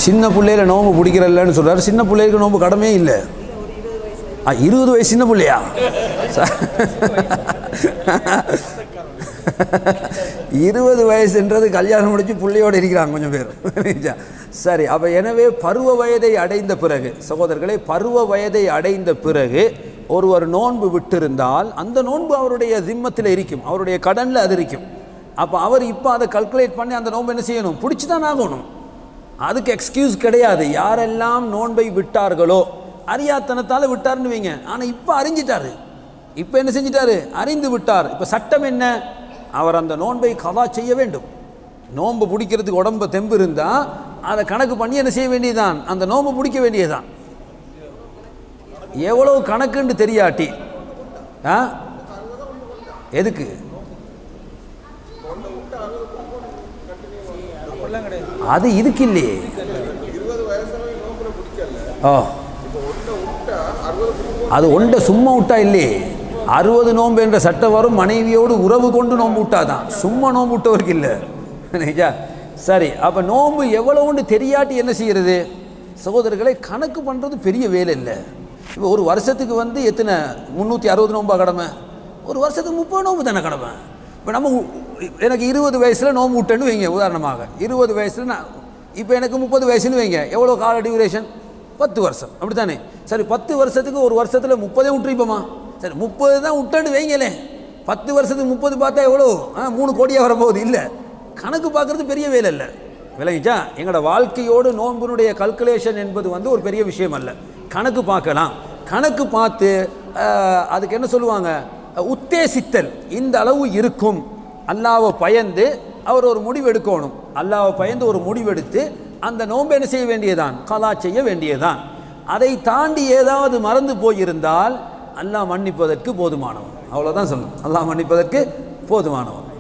சின்ன பிள்ளையில நோம்பு பிடிக்கிறல்லன்னு சொல்றாரு சின்ன பிள்ளைகளுக்கு நோம்பு கடமையே இல்லை ஆ இருபது வயசு சின்ன பிள்ளையா இருபது வயசுன்றது கல்யாணம் முடிச்சு பிள்ளையோடு இருக்கிறாங்க கொஞ்சம் பேர் சரி அப்போ எனவே பருவ வயதை அடைந்த பிறகு சகோதரர்களே பருவ வயதை அடைந்த பிறகு ஒருவர் நோன்பு விட்டிருந்தால் அந்த நோன்பு அவருடைய திம்மத்தில் இருக்கும் அவருடைய கடனில் அது இருக்கும் அப்போ அவர் இப்போ அதை கல்குலேட் பண்ணி அந்த நோன்பு என்ன செய்யணும் பிடிச்சி தான் ஆகணும் அதுக்கு எக்ஸ்கியூஸ் கிடையாது யாரெல்லாம் நோன்பை விட்டார்களோ அறியாத்தனத்தால் விட்டாருன்னு வைங்க ஆனால் இப்போ அறிஞ்சிட்டாரு இப்போ என்ன செஞ்சிட்டாரு அறிந்து விட்டார் இப்போ சட்டம் என்ன அவர் அந்த நோன்பை கவா செய்ய வேண்டும் நோன்பு பிடிக்கிறதுக்கு உடம்பு தெம்பு இருந்தால் அதை கணக்கு பண்ணி என்ன செய்ய வேண்டியதுதான் அந்த நோன்பு பிடிக்க வேண்டியதுதான் எவ்வளவு கணக்குன்னு தெரியாட்டி ஆ எதுக்கு அது இதுக்கு இல்லையே ஓ அது ஒன்றை சும்மா விட்டா இல்லையே அறுபது நோன்பு என்ற சட்டம் வரும் மனைவியோடு உறவு கொண்டு நோன்பு விட்டாதான் சும்மா நோன்பு விட்டவருக்கு இல்லை நிஜா சரி அப்போ நோன்பு எவ்வளவுன்னு தெரியாட்டி என்ன செய்யறது சகோதரர்களை கணக்கு பண்ணுறது பெரிய வேலை இல்லை இப்போ ஒரு வருஷத்துக்கு வந்து எத்தனை முந்நூற்றி அறுபது நோம்பா கடமை ஒரு வருஷத்துக்கு முப்பது நோம்பு தானே கடமை இப்போ நம்ம உ- எனக்கு இருபது வயசில் நோம்பு விட்டேன்னு வைங்க உதாரணமாக இருபது வயசில் நான் இப்போ எனக்கு முப்பது வயசுன்னு வைங்க எவ்வளோ கால டியூரேஷன் பத்து வருஷம் அப்படித்தானே சரி பத்து வருஷத்துக்கு ஒரு வருஷத்தில் முப்பதே விட்டுருப்போமா சரி முப்பது தான் விட்டேன்னு வைங்களே பத்து வருஷத்துக்கு முப்பது பார்த்தா எவ்வளோ ஆ மூணு கோடியாக வரப்போகுது இல்லை கணக்கு பார்க்குறது பெரிய வேலை இல்லை விளங்கிச்சா எங்களோட வாழ்க்கையோடு நோன்பினுடைய கல்குலேஷன் என்பது வந்து ஒரு பெரிய விஷயம் அல்ல கணக்கு பார்க்கலாம் கணக்கு பார்த்து ஆஹ், அதுக்கு என்ன சொல்லுவாங்க உத்தேசித்தல் இந்த அளவு இருக்கும் அல்லாவை பயந்து அவர் ஒரு முடிவு எடுக்கணும் அல்லாவை பயந்து ஒரு முடிவெடுத்து அந்த நோன்பை என்ன செய்ய வேண்டியதான் கலா செய்ய வேண்டியதான் அதை தாண்டி ஏதாவது மறந்து போயிருந்தால் அல்லாஹ் மன்னிப்பதற்கு போதுமானவன் அவ்வளோதான் சொல்லணும் அல்லாஹ் மன்னிப்பதற்கு போதுமானவன்